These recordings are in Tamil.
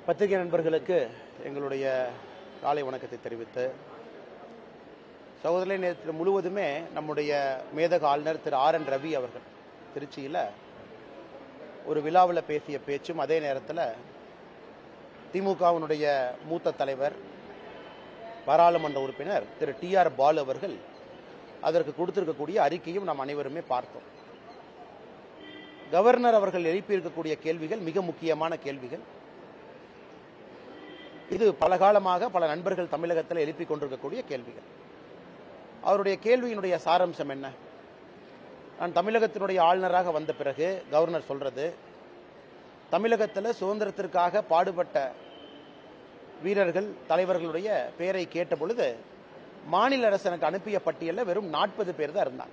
பத்திரிகை நண்பர்களுக்கு எங்களுடைய காலை வணக்கத்தை தெரிவித்து சகோதரரை நேற்று முழுவதுமே நம்முடைய மேதக ஆளுநர் திரு ஆர் என் ரவி அவர்கள் திருச்சியில் ஒரு விழாவில் பேசிய பேச்சும் அதே நேரத்தில் திமுகவினுடைய மூத்த தலைவர் பாராளுமன்ற உறுப்பினர் திரு டி ஆர் பாலு அவர்கள் அதற்கு கொடுத்திருக்கக்கூடிய அறிக்கையும் நாம் அனைவருமே பார்த்தோம் கவர்னர் அவர்கள் எழுப்பியிருக்கக்கூடிய கேள்விகள் மிக முக்கியமான கேள்விகள் இது பல காலமாக பல நண்பர்கள் தமிழகத்தில் எழுப்பிக் கொண்டிருக்கக்கூடிய கேள்விகள் அவருடைய கேள்வியினுடைய சாராம்சம் என்ன நான் தமிழகத்தினுடைய ஆளுநராக வந்த பிறகு கவர்னர் சொல்றது தமிழகத்தில் சுதந்திரத்திற்காக பாடுபட்ட வீரர்கள் தலைவர்களுடைய பெயரை கேட்ட பொழுது மாநில அரசு எனக்கு அனுப்பிய பட்டியலில் வெறும் நாற்பது பேர் தான் இருந்தாங்க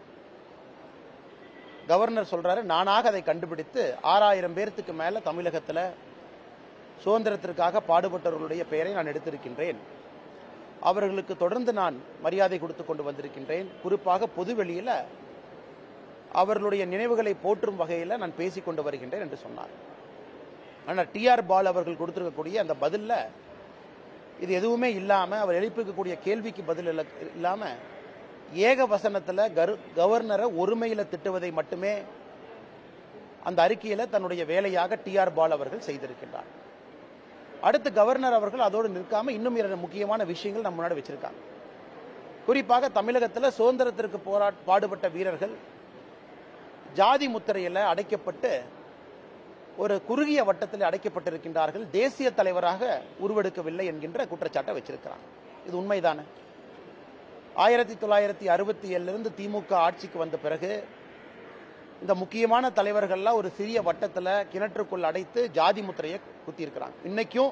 கவர்னர் சொல்றாரு நானாக அதை கண்டுபிடித்து ஆறாயிரம் பேர்த்துக்கு மேல தமிழகத்தில் சுதந்திரத்திற்காக பாடுபட்டவர்களுடைய பெயரை நான் எடுத்திருக்கின்றேன் அவர்களுக்கு தொடர்ந்து நான் மரியாதை கொடுத்து கொண்டு வந்திருக்கின்றேன் குறிப்பாக பொதுவெளியில அவர்களுடைய நினைவுகளை போற்றும் வகையில் நான் பேசிக் கொண்டு வருகின்றேன் என்று சொன்னார் ஆனால் டிஆர் பால் அவர்கள் கொடுத்திருக்கக்கூடிய அந்த பதில்ல இது எதுவுமே இல்லாம அவர் எழுப்பிக்கக்கூடிய கேள்விக்கு பதில் இல்ல- இல்லாம ஏக வசனத்துல கரு- கவர்னரை ஒருமையில திட்டுவதை மட்டுமே அந்த அறிக்கையில தன்னுடைய வேலையாக டிஆர் பால் அவர்கள் செய்திருக்கின்றார் அடுத்து கவர்னர் அவர்கள் அதோடு நிற்காம இன்னும் இரண்டு முக்கியமான விஷயங்கள் நம்ம முன்னாடி வச்சிருக்காங்க குறிப்பாக தமிழகத்தில் சுதந்திரத்திற்கு போரா பாடுபட்ட வீரர்கள் ஜாதி முத்திரையில அடைக்கப்பட்டு ஒரு குறுகிய வட்டத்தில் அடைக்கப்பட்டிருக்கின்றார்கள் தேசிய தலைவராக உருவெடுக்கவில்லை என்கின்ற குற்றச்சாட்டை வச்சிருக்கிறாங்க இது உண்மைதானே ஆயிரத்தி தொள்ளாயிரத்தி அறுபத்தி ஏழுலேருந்து திமுக ஆட்சிக்கு வந்த பிறகு இந்த முக்கியமான தலைவர்கள்லாம் ஒரு சிறிய வட்டத்தில் கிணற்றுக்குள் அடைத்து ஜாதி முத்திரையை குத்தியிருக்கிறாங்க இன்னைக்கும்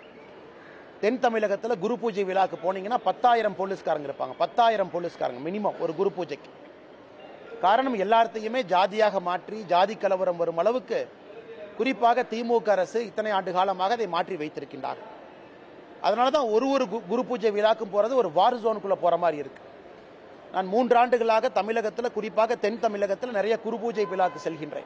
தென் தமிழகத்தில் குரு பூஜை விழாக்கு போனீங்கன்னா பத்தாயிரம் போலீஸ்காரங்க இருப்பாங்க பத்தாயிரம் போலீஸ்காரங்க மினிமம் ஒரு குரு பூஜைக்கு காரணம் எல்லாத்தையுமே ஜாதியாக மாற்றி ஜாதி கலவரம் வரும் அளவுக்கு குறிப்பாக திமுக அரசு இத்தனை ஆண்டு காலமாக அதை மாற்றி வைத்திருக்கின்றார்கள் அதனால தான் ஒரு ஒரு கு- குரு பூஜை விழாக்கும் போறது ஒரு வார் ஜோனுக்குள்ள போற மாதிரி இருக்கு நான் மூன்று ஆண்டுகளாக தமிழகத்தில் குறிப்பாக தென் தமிழகத்தில் நிறைய குரு பூஜை விழாக்கு செல்கின்றேன்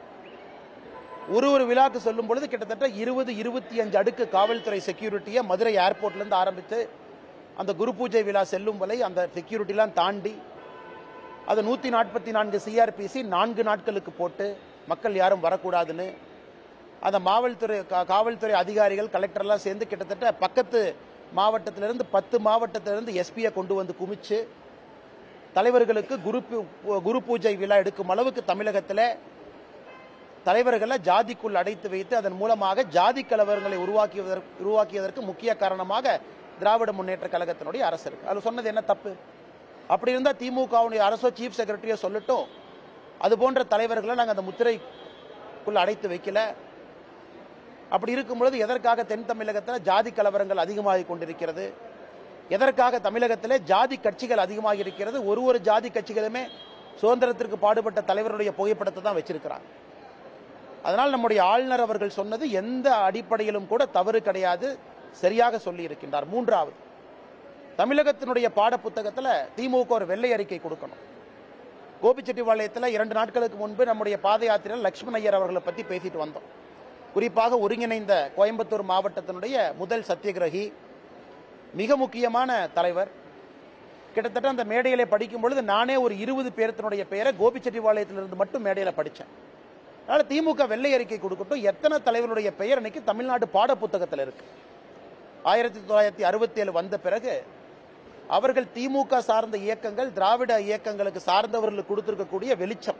ஒரு ஒரு விழாக்கு சொல்லும் பொழுது கிட்டத்தட்ட இருபது இருபத்தி அஞ்சு அடுக்கு காவல்துறை செக்யூரிட்டியை மதுரை ஏர்போர்ட்ல இருந்து ஆரம்பித்து அந்த குரு பூஜை விழா செல்லும் வரை அந்த செக்யூரிட்டிலாம் தாண்டி அது நூத்தி நாற்பத்தி நான்கு சிஆர்பிசி நான்கு நாட்களுக்கு போட்டு மக்கள் யாரும் வரக்கூடாதுன்னு அந்த மாவல்துறை கா- காவல்துறை அதிகாரிகள் கலெக்டர்லாம் சேர்ந்து கிட்டத்தட்ட பக்கத்து மாவட்டத்திலிருந்து பத்து மாவட்டத்திலிருந்து எஸ்பியை கொண்டு வந்து குமிச்சு தலைவர்களுக்கு குரு பூ- குரு பூஜை விழா எடுக்கும் அளவுக்கு தமிழகத்தில் தலைவர்களை ஜாதிக்குள் அடைத்து வைத்து அதன் மூலமாக ஜாதி கலவரங்களை உருவாக்கியதற்கு உருவாக்கியதற்கு முக்கிய காரணமாக திராவிட முன்னேற்ற கழகத்தினுடைய அரசு இருக்கு அது சொன்னது என்ன தப்பு அப்படி இருந்தா திமுகவுடைய அரசோ சீஃப் செக்ரட்டரியோ சொல்லட்டும் அது போன்ற தலைவர்களை நாங்கள் அந்த முத்திரைக்குள் அடைத்து வைக்கல அப்படி இருக்கும் பொழுது எதற்காக தென் தமிழகத்தில் ஜாதி கலவரங்கள் அதிகமாகி கொண்டிருக்கிறது எதற்காக தமிழகத்தில் ஜாதி கட்சிகள் அதிகமாக இருக்கிறது ஒரு ஒரு ஜாதி கட்சிகளுமே சுதந்திரத்திற்கு பாடுபட்ட தலைவருடைய புகைப்படத்தை தான் வச்சிருக்கிறாங்க அதனால் நம்முடைய ஆளுநர் அவர்கள் சொன்னது எந்த அடிப்படையிலும் கூட தவறு கிடையாது சரியாக சொல்லி இருக்கின்றார் மூன்றாவது தமிழகத்தினுடைய பாட புத்தகத்தில் திமுக ஒரு வெள்ளை அறிக்கை கொடுக்கணும் கோபிச்செட்டிப்பாளையத்தில் இரண்டு நாட்களுக்கு முன்பு நம்முடைய பாத யாத்திரையில் லட்சுமண ஐயர் அவர்களை பற்றி பேசிட்டு வந்தோம் குறிப்பாக ஒருங்கிணைந்த கோயம்புத்தூர் மாவட்டத்தினுடைய முதல் சத்தியகிரகி மிக முக்கியமான தலைவர் கிட்டத்தட்ட அந்த மேடையில படிக்கும் பொழுது நானே ஒரு இருபது பேர்த்தினுடைய பெயரை கோபிச்செட்டிப்பாளையத்திலிருந்து மட்டும் மேடையில படித்தேன் அதனால திமுக வெள்ளை அறிக்கை கொடுக்கட்டும் எத்தனை தலைவருடைய பெயர் இன்னைக்கு தமிழ்நாடு பாட புத்தகத்தில் இருக்கு ஆயிரத்தி தொள்ளாயிரத்தி அறுபத்தி ஏழு வந்த பிறகு அவர்கள் திமுக சார்ந்த இயக்கங்கள் திராவிட இயக்கங்களுக்கு சார்ந்தவர்களுக்கு கொடுத்திருக்கக்கூடிய வெளிச்சம்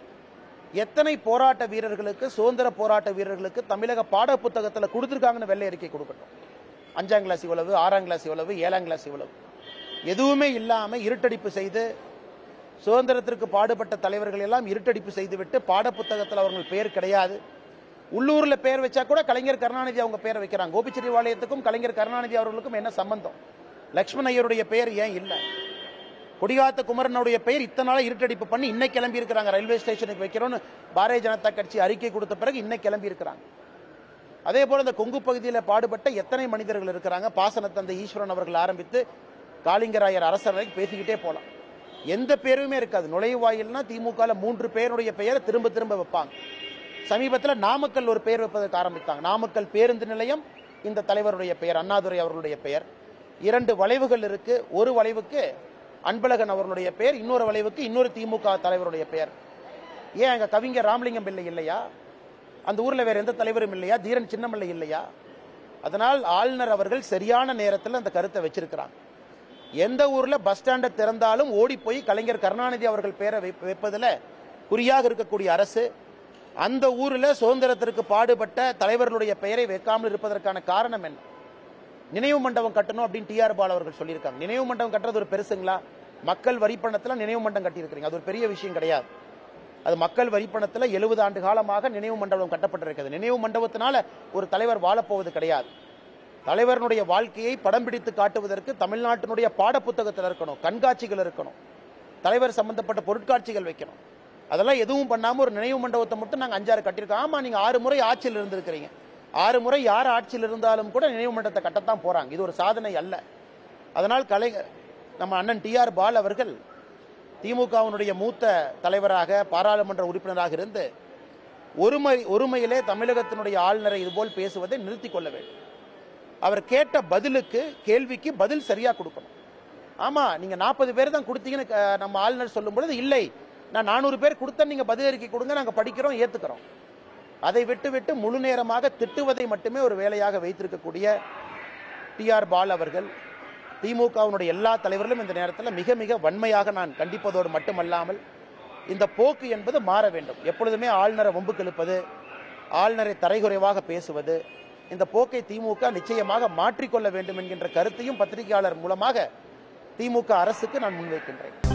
எத்தனை போராட்ட வீரர்களுக்கு சுதந்திர போராட்ட வீரர்களுக்கு தமிழக பாட புத்தகத்தில் கொடுத்திருக்காங்கன்னு வெள்ளை அறிக்கை கொடுக்கட்டும் அஞ்சாம் கிளாஸ் இவ்வளவு ஆறாம் கிளாஸ் இவ்வளவு ஏழாம் கிளாஸ் இவ்வளவு எதுவுமே இல்லாம இருட்டடிப்பு செய்து சுதந்திரத்திற்கு பாடுபட்ட தலைவர்கள் எல்லாம் இருட்டடிப்பு செய்துவிட்டு பாடப்புத்தகத்தில் அவர்கள் பெயர் கிடையாது உள்ளூர்ல பெயர் வச்சா கூட கலைஞர் கருணாநிதி அவங்க பெயரை வைக்கிறாங்க கோபிச்செட்டிவாளையத்துக்கும் கலைஞர் கருணாநிதி அவர்களுக்கும் என்ன சம்பந்தம் லக்ஷ்மண் ஐயருடைய பெயர் ஏன் இல்லை கொடிகாத்த குமரனுடைய பெயர் இத்தனை நாளா இருட்டடிப்பு பண்ணி இன்னைக்கு கிளம்பி இருக்கிறாங்க ரயில்வே ஸ்டேஷனுக்கு வைக்கிறோம்னு பாரதிய ஜனதா கட்சி அறிக்கை கொடுத்த பிறகு இன்னைக்கு கிளம்பி இருக்கிறாங்க அதே போல இந்த கொங்கு பகுதியில் பாடுபட்ட எத்தனை மனிதர்கள் இருக்கிறாங்க பாசன தந்தை ஈஸ்வரன் அவர்கள் ஆரம்பித்து காளிங்கராயர் அரசர் வரைக்கும் பேசிக்கிட்டே போலாம் எந்த பேருமே இருக்காது நுழைவாயில்னா திமுக மூன்று பேருடைய பெயரை திரும்ப திரும்ப வைப்பாங்க சமீபத்தில் நாமக்கல் ஒரு பெயர் வைப்பதற்கு ஆரம்பித்தாங்க நாமக்கல் பேருந்து நிலையம் இந்த தலைவருடைய பெயர் அண்ணாதுரை அவர்களுடைய பெயர் இரண்டு வளைவுகள் இருக்கு ஒரு வளைவுக்கு அன்பழகன் அவர்களுடைய பெயர் இன்னொரு வளைவுக்கு இன்னொரு திமுக தலைவருடைய பெயர் ஏன் அங்க கவிஞர் ராமலிங்கம் பிள்ளை இல்லையா அந்த ஊர்ல வேற எந்த தலைவரும் இல்லையா தீரன் சின்னமல்லை இல்லையா அதனால் ஆளுநர் அவர்கள் சரியான நேரத்தில் அந்த கருத்தை வச்சிருக்கிறாங்க எந்த ஊர்ல பஸ் ஸ்டாண்டை திறந்தாலும் ஓடி போய் கலைஞர் கருணாநிதி அவர்கள் பேரை வைப்ப- வைப்பதுல குறியாக இருக்கக்கூடிய அரசு அந்த ஊர்ல சுதந்திரத்திற்கு பாடுபட்ட தலைவர்களுடைய பெயரை வைக்காமல் இருப்பதற்கான காரணம் என்ன நினைவு மண்டபம் கட்டணும் அப்படின்னு டிஆர் பால் அவர்கள் சொல்லியிருக்காங்க நினைவு மண்டபம் கட்டுறது ஒரு பெருசுங்களா மக்கள் வரிப்பணத்துல நினைவு மண்டபம் கட்டியிருக்கிறீங்க அது ஒரு பெரிய விஷயம் கிடையாது அது மக்கள் வரிப்பணத்துல எழுபது ஆண்டு காலமாக நினைவு மண்டபம் கட்டப்பட்டிருக்கிறது நினைவு மண்டபத்தினால ஒரு தலைவர் வாழப்போவது கிடையாது தலைவருடைய வாழ்க்கையை படம் பிடித்து காட்டுவதற்கு தமிழ்நாட்டினுடைய பாடப்புத்தகத்தில் இருக்கணும் கண்காட்சிகள் இருக்கணும் தலைவர் சம்பந்தப்பட்ட பொருட்காட்சிகள் வைக்கணும் அதெல்லாம் எதுவும் பண்ணாம ஒரு நினைவு மண்டபத்தை மட்டும் நாங்க அஞ்சாறு கட்டியிருக்கோம் ஆமா நீங்க ஆறு முறை ஆட்சியில் இருந்திருக்கிறீங்க ஆறு முறை யார் ஆட்சியில் இருந்தாலும் கூட நினைவு மண்டபத்தை கட்டத்தான் போறாங்க இது ஒரு சாதனை அல்ல அதனால் கலை நம்ம அண்ணன் டிஆர் பால் அவர்கள் திமுகவினுடைய மூத்த தலைவராக பாராளுமன்ற உறுப்பினராக இருந்து ஒருமை ஒருமையிலே தமிழகத்தினுடைய ஆளுநரை இதுபோல் பேசுவதை நிறுத்திக் கொள்ள வேண்டும் அவர் கேட்ட பதிலுக்கு கேள்விக்கு பதில் சரியா கொடுக்கணும் ஆமா நீங்க நாற்பது பேர் தான் கொடுத்தீங்கன்னு க- நம்ம ஆளுநர் சொல்லும் பொழுது இல்லை நான் நானூறு பேர் கொடுத்தேன் நீங்க பதில் அறிக்கை கொடுங்க நாங்க படிக்கிறோம் ஏத்துக்கிறோம் அதை விட்டு விட்டு முழு நேரமாக திட்டுவதை மட்டுமே ஒரு வேலையாக வைத்திருக்கக்கூடிய டிஆர் பால் அவர்கள் திமுகவினுடைய எல்லா தலைவர்களும் இந்த நேரத்தில் மிக மிக வன்மையாக நான் கண்டிப்பதோடு மட்டுமல்லாமல் இந்த போக்கு என்பது மாற வேண்டும் எப்பொழுதுமே ஆளுநரை வம்புக்கு இழுப்பது ஆளுநரை தரைகுறைவாக பேசுவது இந்த போக்கை திமுக நிச்சயமாக மாற்றிக்கொள்ள வேண்டும் என்கின்ற கருத்தையும் பத்திரிகையாளர் மூலமாக திமுக அரசுக்கு நான் முன்வைக்கின்றேன்